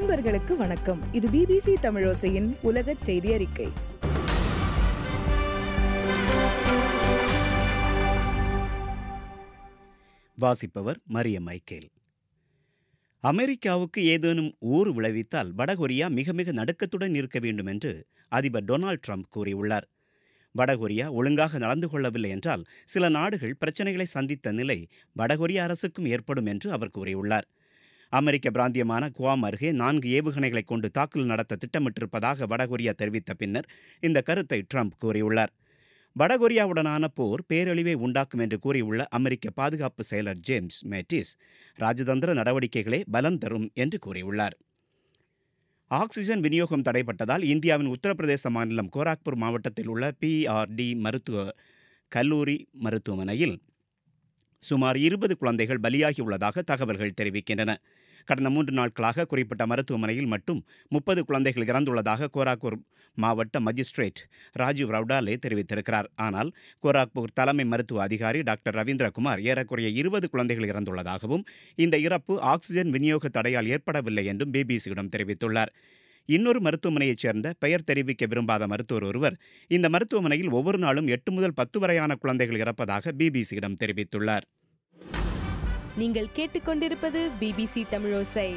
நண்பர்களுக்கு வணக்கம் இது பிபிசி தமிழோசையின் உலக செய்தி அறிக்கை வாசிப்பவர் மரிய மைக்கேல் அமெரிக்காவுக்கு ஏதேனும் ஊறு விளைவித்தால் வடகொரியா மிக மிக நடுக்கத்துடன் இருக்க வேண்டும் என்று அதிபர் டொனால்ட் ட்ரம்ப் கூறியுள்ளார் வடகொரியா ஒழுங்காக நடந்து கொள்ளவில்லை என்றால் சில நாடுகள் பிரச்சனைகளை சந்தித்த நிலை வடகொரிய அரசுக்கும் ஏற்படும் என்று அவர் கூறியுள்ளார் அமெரிக்க பிராந்தியமான குவாம் அருகே நான்கு ஏவுகணைகளை கொண்டு தாக்குதல் நடத்த திட்டமிட்டிருப்பதாக வடகொரியா தெரிவித்த பின்னர் இந்த கருத்தை ட்ரம்ப் கூறியுள்ளார் வடகொரியாவுடனான போர் பேரழிவை உண்டாக்கும் என்று கூறியுள்ள அமெரிக்க பாதுகாப்பு செயலர் ஜேம்ஸ் மேட்டிஸ் ராஜதந்திர நடவடிக்கைகளே பலம் தரும் என்று கூறியுள்ளார் ஆக்சிஜன் விநியோகம் தடைப்பட்டதால் இந்தியாவின் உத்தரப்பிரதேச மாநிலம் கோராக்பூர் மாவட்டத்தில் உள்ள பிஆர்டி மருத்துவ கல்லூரி மருத்துவமனையில் சுமார் இருபது குழந்தைகள் பலியாகியுள்ளதாக தகவல்கள் தெரிவிக்கின்றன கடந்த மூன்று நாட்களாக குறிப்பிட்ட மருத்துவமனையில் மட்டும் முப்பது குழந்தைகள் இறந்துள்ளதாக கோராக்பூர் மாவட்ட மஜிஸ்ட்ரேட் ராஜீவ் ரவுடாலே தெரிவித்திருக்கிறார் ஆனால் கோராக்பூர் தலைமை மருத்துவ அதிகாரி டாக்டர் ரவீந்திரகுமார் ஏறக்குறைய இருபது குழந்தைகள் இறந்துள்ளதாகவும் இந்த இறப்பு ஆக்சிஜன் விநியோக தடையால் ஏற்படவில்லை என்றும் பிபிசியிடம் தெரிவித்துள்ளார் இன்னொரு மருத்துவமனையைச் சேர்ந்த பெயர் தெரிவிக்க விரும்பாத மருத்துவர் ஒருவர் இந்த மருத்துவமனையில் ஒவ்வொரு நாளும் எட்டு முதல் பத்து வரையான குழந்தைகள் இறப்பதாக பிபிசியிடம் தெரிவித்துள்ளார் நீங்கள் கேட்டுக்கொண்டிருப்பது பிபிசி தமிழோசை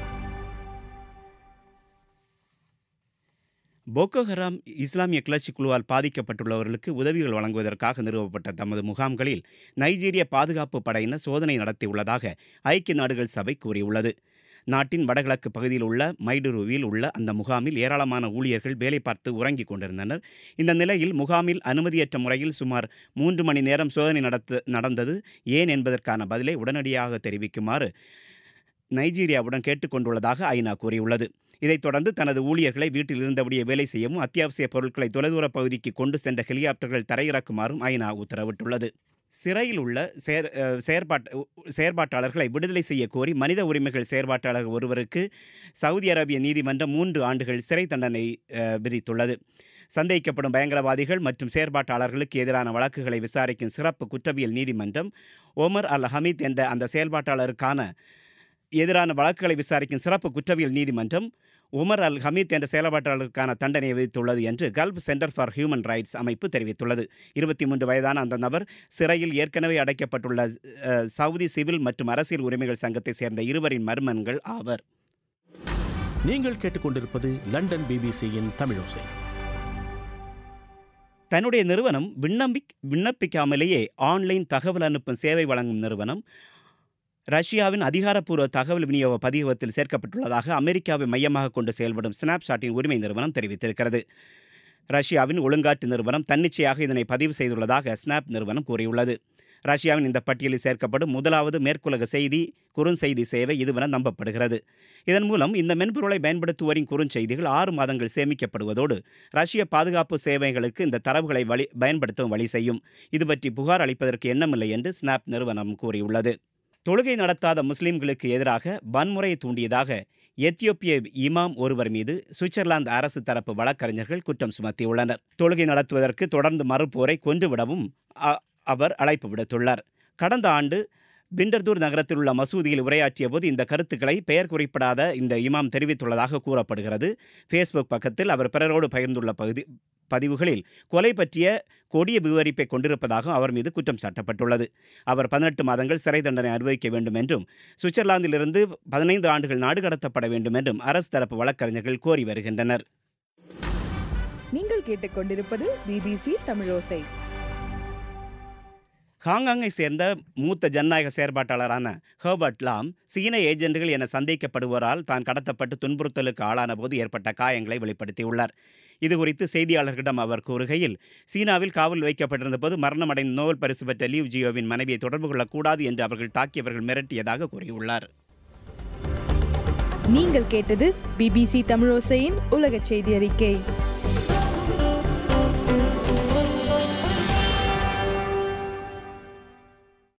போக்கோ ஹராம் இஸ்லாமிய கிளர்ச்சி குழுவால் பாதிக்கப்பட்டுள்ளவர்களுக்கு உதவிகள் வழங்குவதற்காக நிறுவப்பட்ட தமது முகாம்களில் நைஜீரிய பாதுகாப்பு படையினர் சோதனை நடத்தியுள்ளதாக ஐக்கிய நாடுகள் சபை கூறியுள்ளது நாட்டின் வடகிழக்கு பகுதியில் உள்ள மைடுருவில் உள்ள அந்த முகாமில் ஏராளமான ஊழியர்கள் வேலை பார்த்து உறங்கிக் கொண்டிருந்தனர் இந்த நிலையில் முகாமில் அனுமதியற்ற முறையில் சுமார் மூன்று மணி நேரம் சோதனை நடத்த நடந்தது ஏன் என்பதற்கான பதிலை உடனடியாக தெரிவிக்குமாறு நைஜீரியாவுடன் கேட்டுக்கொண்டுள்ளதாக ஐநா கூறியுள்ளது இதைத் தொடர்ந்து தனது ஊழியர்களை வீட்டில் இருந்தபடியே வேலை செய்யவும் அத்தியாவசிய பொருட்களை தொலைதூர பகுதிக்கு கொண்டு சென்ற ஹெலிகாப்டர்கள் தரையிறக்குமாறும் ஐநா உத்தரவிட்டுள்ளது சிறையில் உள்ள செயற் அஹ் செயற்பாட்டு செயற்பாட்டாளர்களை விடுதலை செய்ய கோரி மனித உரிமைகள் செயற்பாட்டாளர் ஒருவருக்கு சவுதி அரேபிய நீதிமன்றம் மூன்று ஆண்டுகள் சிறை தண்டனை அஹ், விதித்துள்ளது சந்தேகிக்கப்படும் பயங்கரவாதிகள் மற்றும் செயற்பாட்டாளர்களுக்கு எதிரான வழக்குகளை விசாரிக்கும் சிறப்பு குற்றவியல் நீதிமன்றம் ஒமர் அல் ஹமீத் என்ற அந்த செயல்பாட்டாளருக்கான எதிரான வழக்குகளை விசாரிக்கும் சிறப்பு குற்றவியல் நீதிமன்றம் உமர் அல் ஹமீத் என்ற செயல்பாட்டாளருக்கான தண்டனையை விதித்துள்ளது என்று Gulf Centre for Human Rights அமைப்பு தெரிவித்துள்ளது இருபத்தி மூன்று வயதான அந்த நபர் சிறையில் ஏற்கனவே அடைக்கப்பட்டுள்ள அஹ், சவுதி சிவில் மற்றும் அரசியல் உரிமைகள் சங்கத்தை சேர்ந்த இருவரின் மர்மன்கள் ஆவர் நீங்கள் கேட்டுக்கொண்டிருப்பது லண்டன் பிபிசியின் தமிழோசை தன்னுடைய நிறுவனம் விண்ணப்பிக் விண்ணப்பிக்காமலேயே ஆன்லைன் தகவல் அனுப்பும் சேவை வழங்கும் நிறுவனம் ரஷ்யாவின் அதிகாரப்பூர்வ தகவல் விநியோக பதிவகத்தில் சேர்க்கப்பட்டுள்ளதாக அமெரிக்காவை மையமாக கொண்டு செயல்படும் ஸ்னாப்ஷாட்டின் உரிமை நிறுவனம் தெரிவித்திருக்கிறது ரஷ்யாவின் ஒழுங்காற்று நிறுவனம் தன்னிச்சையாக இதனை பதிவு செய்துள்ளதாக ஸ்னாப் நிறுவனம் கூறியுள்ளது ரஷ்யாவின் இந்த பட்டியலில் சேர்க்கப்படும் முதலாவது மேற்குலக செய்தி குறுஞ்செய்தி சேவை இதுவென நம்பப்படுகிறது இதன் மூலம் இந்த மென்பொருளை பயன்படுத்துவோரின் குறுஞ்செய்திகள் ஆறு மாதங்கள் சேமிக்கப்படுவதோடு ரஷ்ய பாதுகாப்பு சேவைகளுக்கு இந்த தரவுகளை வழி பயன்படுத்தவும் வழி செய்யும் இது பற்றி புகார் அளிப்பதற்கு எண்ணமில்லை என்று ஸ்னாப் நிறுவனம் கூறியுள்ளது தொழுகை நடத்தாத முஸ்லிம்களுக்கு எதிராக வன்முறையை தூண்டியதாக எத்தியோப்பிய இமாம் ஒருவர் மீது சுவிட்சர்லாந்து அரசு தரப்பு வழக்கறிஞர்கள் குற்றம் சுமத்தியுள்ளனர் தொழுகை நடத்துவதற்கு தொடர்ந்து மறுப்போரை கொன்றுவிடவும் அ- அவர் அழைப்பு விடுத்துள்ளார் கடந்த ஆண்டு பிண்டர்தூர் நகரத்தில் உள்ள மசூதியில் உரையாற்றிய போது இந்த கருத்துக்களை பெயர் குறிப்பிடாத இந்த இமாம் தெரிவித்துள்ளதாக கூறப்படுகிறது ஃபேஸ்புக் பக்கத்தில் அவர் பிறரோடு பகிர்ந்துள்ள பகுதி பதிவுகளில் கொலை பற்றிய கொடிய விவரிப்பை கொண்டிருப்பதாக அவர் மீது குற்றம் சாட்டப்பட்டுள்ளது அவர் பதினெட்டு மாதங்கள் சிறை தண்டனை அனுபவிக்க வேண்டும் என்றும் சுவிட்சர்லாந்திலிருந்து பதினைந்து ஆண்டுகள் நாடு கடத்தப்பட வேண்டும் என்றும் அரசு தரப்பு வழக்கறிஞர்கள் கோரி வருகின்றனர் நீங்கள் கேட்டுக்கொண்டிருப்பது பிபிசி தமிழோசை ஹாங்காங்கை சேர்ந்த மூத்த ஜனநாயக செயற்பாட்டாளரான ஹெர்பர்ட் லாம் சீன ஏஜென்ட்கள் என சந்தேகிக்கப்படுவோரால் தான் கடத்தப்பட்டு துன்புறுத்தலுக்கு ஆளான போது ஏற்பட்ட காயங்களை வெளிப்படுத்தியுள்ளார் இதுகுறித்து செய்தியாளர்களிடம் அவர் கூறுகையில் சீனாவில் காவல் வைக்கப்பட்டிருந்த போது மரணமடைந்த நோபல் பரிசு பெற்ற லீவ் ஜியோவின் மனைவியை தொடர்பு கொள்ளக்கூடாது என்று அவர்கள் தாக்கியவர்கள் மிரட்டியதாக கூறியுள்ளார் நீங்கள் கேட்டது பிபிசி தமிழோசையின் உலக செய்தி அறிக்கை